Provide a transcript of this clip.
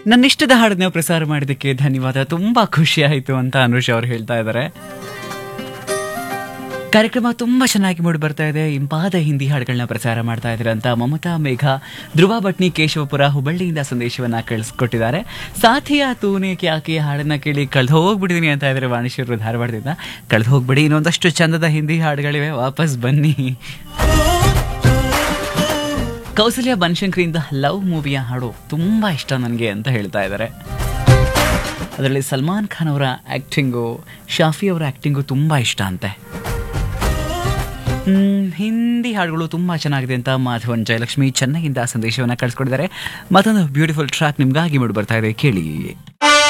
ನನ್ನ ಇಷ್ಟದ ಹಾಡನ್ನ ಪ್ರಸಾರ ಮಾಡಿದ್ದಕ್ಕೆ ಧನ್ಯವಾದ ತುಂಬಾ ಖುಷಿ ಆಯಿತು ಅಂತ ಅನುಷ್ ಅವರು ಹೇಳ್ತಾ ಇದ್ದಾರೆ ಕಾರ್ಯಕ್ರಮ ತುಂಬಾ ಚೆನ್ನಾಗಿ ಮೂಡಿ ಬರ್ತಾ ಇದೆ ಇಂಪಾದ ಹಿಂದಿ ಹಾಡುಗಳನ್ನ ಪ್ರಸಾರ ಮಾಡ್ತಾ ಇದ್ದಾರೆ ಅಂತ ಮಮತಾ ಮೇಘ ಧ್ರುವ ಭಟ್ನಿ ಕೇಶವಪುರ ಹುಬ್ಬಳ್ಳಿಯಿಂದ ಸಂದೇಶವನ್ನ ಕಳಿಸ್ಕೊಟ್ಟಿದ್ದಾರೆ ಸಾಥಿಯ ತೂನೆ ಯಾಕೆ ಹಾಡನ್ನ ಕೇಳಿ ಕಳೆದು ಹೋಗ್ಬಿಟ್ಟಿದೀನಿ ಅಂತ ಇದ್ದಾರೆ ವಾಣಿಶ್ವರು ಧಾರವಾಡದಿಂದ ಕಳೆದು ಹೋಗ್ಬಿಡಿ ಇನ್ನೊಂದಷ್ಟು ಚಂದದ ಹಿಂದಿ ಹಾಡುಗಳಿವೆ ವಾಪಸ್ ಬನ್ನಿ ಕೌಸಲ್ಯ ಬನಶಂಕರಿಯಿಂದ ಲವ್ ಮೂವಿಯ ಹಾಡು ತುಂಬಾ ಇಷ್ಟ ನನಗೆ ಅಂತ ಹೇಳ್ತಾ ಇದ್ದಾರೆ ಅದರಲ್ಲಿ ಸಲ್ಮಾನ್ ಖಾನ್ ಅವರ ಆ್ಯಕ್ಟಿಂಗು ಶಾಫಿ ಅವರ ಆ್ಯಕ್ಟಿಂಗು ತುಂಬ ಇಷ್ಟ ಅಂತೆ ಹ್ಮ್, ಹಿಂದಿ ಹಾಡುಗಳು ತುಂಬ ಚೆನ್ನಾಗಿದೆ ಅಂತ ಮಾಧವನ್ ಜಯಲಕ್ಷ್ಮಿ ಚೆನ್ನೈಯಿಂದ ಸಂದೇಶವನ್ನು ಕಳಿಸ್ಕೊಟ್ಟಿದ್ದಾರೆ ಮತ್ತೊಂದು ಬ್ಯೂಟಿಫುಲ್ ಟ್ರ್ಯಾಕ್ ನಿಮಗಾಗಿ ಮೂಡಿ ಬರ್ತಾ ಇದೆ ಕೇಳಿ